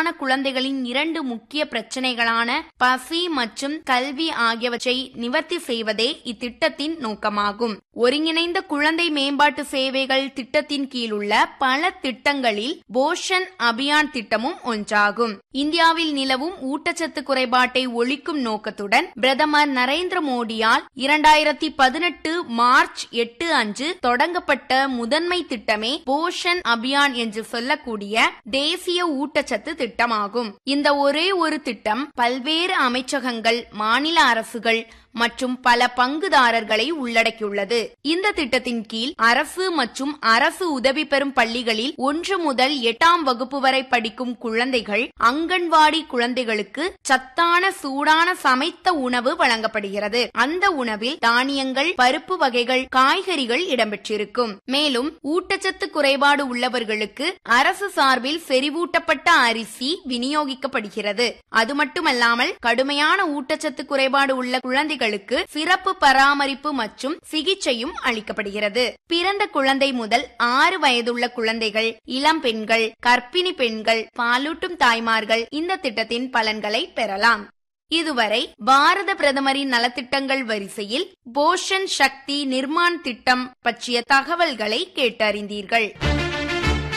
குழந்தைகளின் இரண்டு முக்கிய பிரச்சனைகளான பசி மற்றும் கல்வி ஆகியவற்றை நிவர்த்தி செய்வதே இத்திட்டத்தின் நோக்கமாகும் ஒருங்கிணைந்த குழந்தை மேம்பாட்டு சேவைகள் திட்டத்தின் கீழ் உள்ள பல திட்டங்களில் போஷன் அபியான் திட்டமும் ஒன்றாகும் இந்தியாவில் நிலவும் ஊட்டச்சத்து குறைபாட்டை ஒழிக்கும் நோக்கத்துடன் பிரதமர் நரேந்திர மோடியால் இரண்டாயிரத்தி பதினெட்டு மார்ச் எட்டு அன்று தொடங்கப்பட்ட முதன்மை திட்டமே போஷன் அபியான் என்று சொல்லக்கூடிய தேசிய ஊட்டச்சத்து திட்டமாகும் இந்த ஒரே ஒரு திட்டம் பல்வேறு அமைச்சகங்கள் மாநில அரசுகள் மற்றும் பல பங்குதாரர்களை உள்ளடக்கியுள்ளது இந்த திட்டத்தின் கீழ் அரசு மற்றும் அரசு உதவி பெறும் பள்ளிகளில் ஒன்று முதல் எட்டாம் வகுப்பு வரை படிக்கும் குழந்தைகள் அங்கன்வாடி குழந்தைகளுக்கு சத்தான சூடான சமைத்த உணவு வழங்கப்படுகிறது அந்த உணவில் தானியங்கள் பருப்பு வகைகள் காய்கறிகள் இடம்பெற்றிருக்கும் மேலும் ஊட்டச்சத்து குறைபாடு உள்ளவர்களுக்கு அரசு சார்பில் செறிவூட்டப்பட்ட அரிசி விநியோகிக்கப்படுகிறது அது மட்டுமல்லாமல் கடுமையான ஊட்டச்சத்து குறைபாடு உள்ள குழந்தைகளுக்கு சிறப்பு பராமரிப்பு மற்றும் சிகிச்சையும் அளிக்கப்படுகிறது பிறந்த குழந்தை முதல் ஆறு வயதுள்ள குழந்தைகள் இளம் பெண்கள் கர்ப்பிணி பெண்கள் பாலூட்டும் தாய்மார்கள் இந்த திட்டத்தின் பலன்களை பெறலாம் இதுவரை பாரத பிரதமரின் நலத்திட்டங்கள் வரிசையில் போஷன் சக்தி நிர்மாண் திட்டம் பற்றிய தகவல்களை கேட்டறிந்தீர்கள்